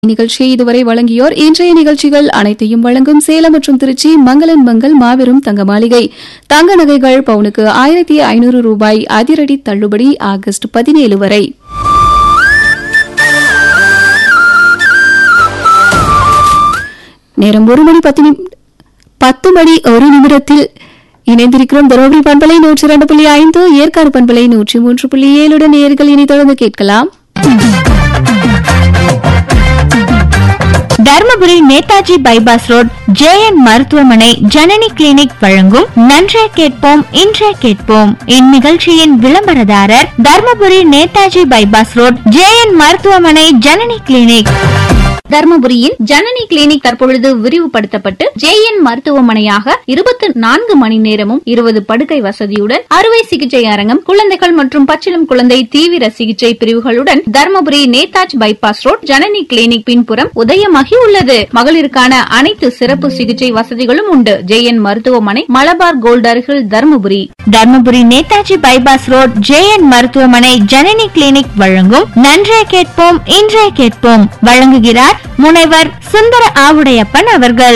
நிகழ்ச்சியை இதுவரை வழங்கியோர் இன்றைய நிகழ்ச்சிகள் அனைத்தையும் வழங்கும் சேலம் மற்றும் திருச்சி மங்களன் மங்கள் மாபெரும் தங்க மாளிகை தங்க நகைகள் பவுனுக்கு ஆயிரத்தி ஐநூறு ரூபாய் அதிரடி தள்ளுபடி ஆகஸ்ட் பதினேழு வரை நேரம் ஒரு மணி பத்து நிமி- பத்து மணி ஒரு நிமிடத்தில் இணைந்திருக்கிறோம் தருமபுரி பண்பலை நூற்றி இரண்டு புள்ளி ஐந்து ஏற்காடு பண்பலை நூற்றி மூன்று புள்ளி ஏழுடன் நேர்கள் இனி தொடர்ந்து கேட்கலாம் Dharmapuri Netaji bypass road JN மருத்துவமனை ஜனனி கிளினிக் வழங்கும் நன்றே கேட்போம் இன்றே கேட்போம் இந்நிகழ்ச்சியின் விளம்பரதாரர் Dharmapuri Netaji bypass road JN மருத்துவமனை ஜனனி கிளினிக் தர்மபுரியின் ஜனனி கிளினிக் தற்பொழுது விரிவுபடுத்தப்பட்டு ஜேஎன் மருத்துவமனையாக இருபத்தி நான்கு மணி நேரமும் இருபது படுக்கை வசதியுடன் அறுவை சிகிச்சை அரங்கம் குழந்தைகள் மற்றும் பச்சிளம் குழந்தை தீவிர சிகிச்சை பிரிவுகளுடன் Dharmapuri Netaji bypass road Janani clinic பின்புறம் உதயமாகி உள்ளது மகளிருக்கான அனைத்து சிறப்பு சிகிச்சை வசதிகளும் உண்டு ஜேஎன் மருத்துவமனை மலபார் கோல்ட் அருகில் Dharmapuri Dharmapuri Netaji bypass road JN மருத்துவமனை ஜனனி கிளினிக் வழங்கும் நன்றே கேட்போம் இன்றே கேட்போம் வழங்குகிறார் முனைவர் சுந்தர ஆவுடையப்பன் அவர்கள்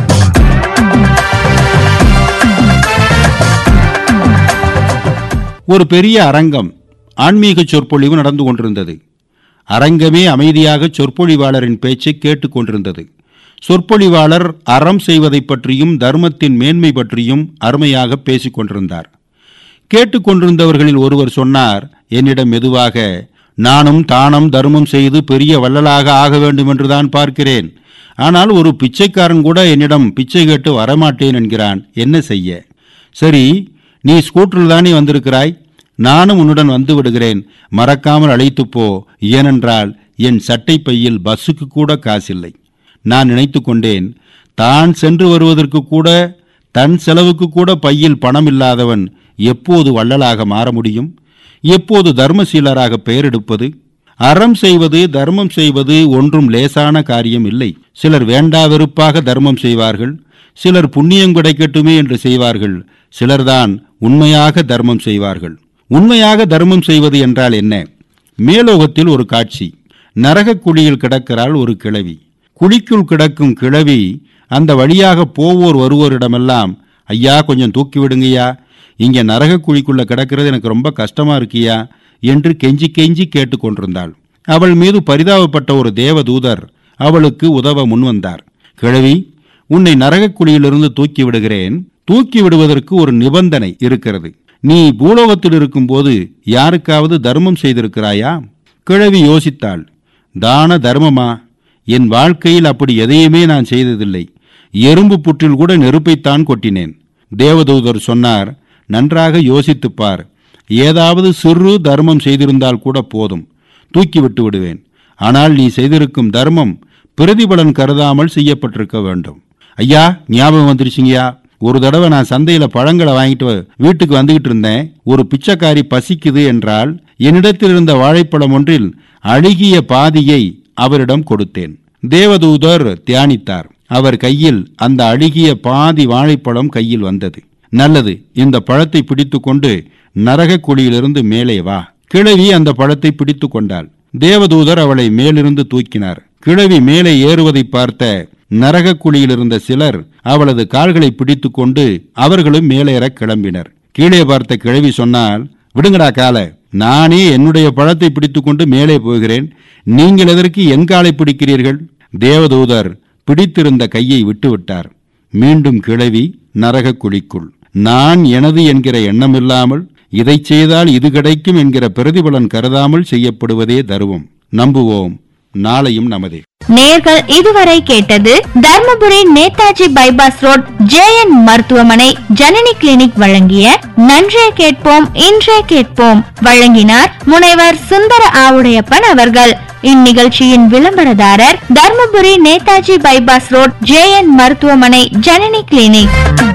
ஒரு பெரிய அரங்கம் ஆன்மீக சொற்பொழிவு நடந்து கொண்டிருந்தது அரங்கமே அமைதியாக சொற்பொழிவாளரின் பேச்சை கேட்டுக் கொண்டிருந்தது சொற்பொழிவாளர் அறம் செய்வதைப் பற்றியும் தர்மத்தின் மேன்மை பற்றியும் அருமையாக பேசிக் கொண்டிருந்தார் கேட்டுக்கொண்டிருந்தவர்களில் ஒருவர் சொன்னார் என்னிடம் மெதுவாக நானும் தானம் தர்மம் செய்து பெரிய வள்ளலாக ஆக வேண்டும் என்றுதான் பார்க்கிறேன் ஆனால் ஒரு பிச்சைக்காரன் கூட என்னிடம் பிச்சை கேட்டு வரமாட்டேன் என்கிறான் என்ன செய்ய சரி நீ ஸ்கூட்டரில் தானே வந்திருக்கிறாய் நானும் உன்னுடன் வந்து விடுகிறேன் மறக்காமல் அழைத்துப் போ ஏனென்றால் என் சட்டை பையில் பஸ்ஸுக்கு கூட காசில்லை நான் நினைத்து கொண்டேன் தான் சென்று வருவதற்கு கூட தன் செலவுக்கு கூட பையில் பணம் இல்லாதவன் எப்போது வள்ளலாக மாற முடியும் எப்போது தர்மசீலராக பெயரெடுப்பது அறம் செய்வது தர்மம் செய்வது ஒன்றும் லேசான காரியம் இல்லை சிலர் வேண்டா வெறுப்பாக தர்மம் செய்வார்கள் சிலர் புண்ணியம் கிடைக்கட்டுமே என்று செய்வார்கள் சிலர்தான் உண்மையாக தர்மம் செய்வார்கள் உண்மையாக தர்மம் செய்வது என்றால் என்ன மேலோகத்தில் ஒரு காட்சி நரகக் குழியில் கிடக்கிறாள் ஒரு கிழவி குழிக்குள் கிடக்கும் கிழவி அந்த வழியாக போவோர் வருவோரிடமெல்லாம் ஐயா கொஞ்சம் தூக்கி விடுங்கய்யா இங்க நரகக் குழிக்குள்ள கிடக்கிறது எனக்கு ரொம்ப கஷ்டமா இருக்கியா என்று கெஞ்சி கெஞ்சி கேட்டுக்கொண்டிருந்தாள் அவள் மீது பரிதாபப்பட்ட ஒரு தேவதூதர் அவளுக்கு உதவ முன்வந்தார் கிழவி உன்னை நரகக் குழியிலிருந்து தூக்கி விடுகிறேன் தூக்கி விடுவதற்கு ஒரு நிபந்தனை இருக்கிறது நீ பூலோகத்தில் இருக்கும்போது யாருக்காவது தர்மம் செய்திருக்கிறாயா கிழவி யோசித்தாள் தான தர்மமா என் வாழ்க்கையில் அப்படி எதையுமே நான் செய்ததில்லை எறும்பு புற்றில் கூட நெருப்பைத்தான் கொட்டினேன் தேவதூதர் சொன்னார் நன்றாக யோசித்துப் பார் ஏதாவது சிறு தர்மம் செய்திருந்தால் கூட போதும் தூக்கி விட்டு விடுவேன் ஆனால் நீ செய்திருக்கும் தர்மம் பிரதிபலன் கருதாமல் செய்யப்பட்டிருக்க வேண்டும் ஐயா ஞாபகம் வந்துருச்சுங்கய்யா ஒரு தடவை நான் சந்தையில பழங்களை வாங்கிட்டு வீட்டுக்கு வந்துகிட்டு இருந்தேன் ஒரு பிச்சைக்காரி பசிக்குது என்றால் என்னிடத்தில் இருந்த வாழைப்பழம் ஒன்றில் அழுகிய பாதியை அவரிடம் கொடுத்தேன் தேவதூதர் தியானித்தார் அவர் கையில் அந்த அழுகிய பாதி வாழைப்பழம் கையில் வந்தது நல்லது இந்த பழத்தை பிடித்துக்கொண்டு நரகக் குழியிலிருந்து மேலே வா கிழவி அந்த பழத்தை பிடித்து கொண்டாள் தேவதூதர் அவளை மேலிருந்து தூக்கினார் கிழவி மேலே ஏறுவதை பார்த்த நரகக் குழியில் இருந்த சிலர் அவளது கால்களை பிடித்துக்கொண்டு அவர்களும் மேலேற கிளம்பினர் கீழே பார்த்த கிழவி சொன்னால் விடுங்கடா கால நானே என்னுடைய பழத்தை பிடித்துக்கொண்டு மேலே போகிறேன் நீங்கள் எதற்கு என் காலை பிடிக்கிறீர்கள் தேவதூதர் பிடித்திருந்த கையை விட்டுவிட்டார் மீண்டும் கிழவி நரகக் குழிக்குள் நான் எனது என்கிற எண்ணமில்லாமல் இதை செய்தால் இது கிடைக்கும் என்கிற பிரதிபலன் கருதாமல் செய்யப்படுவதே தருவம் நம்புவோம் நாளையும் நமதே நேர்கள் இதுவரை கேட்டது Dharmapuri Netaji bypass road JN மருத்துவமனை ஜனனி கிளினிக் வழங்கிய நன்றே கேட்போம் இன்றே கேட்போம் வழங்கினார் முனைவர் சுந்தர ஆவுடையப்பன் அவர்கள் இந்நிகழ்ச்சியின் விளம்பரதாரர் Dharmapuri Netaji bypass road JN மருத்துவமனை ஜனனி கிளினிக்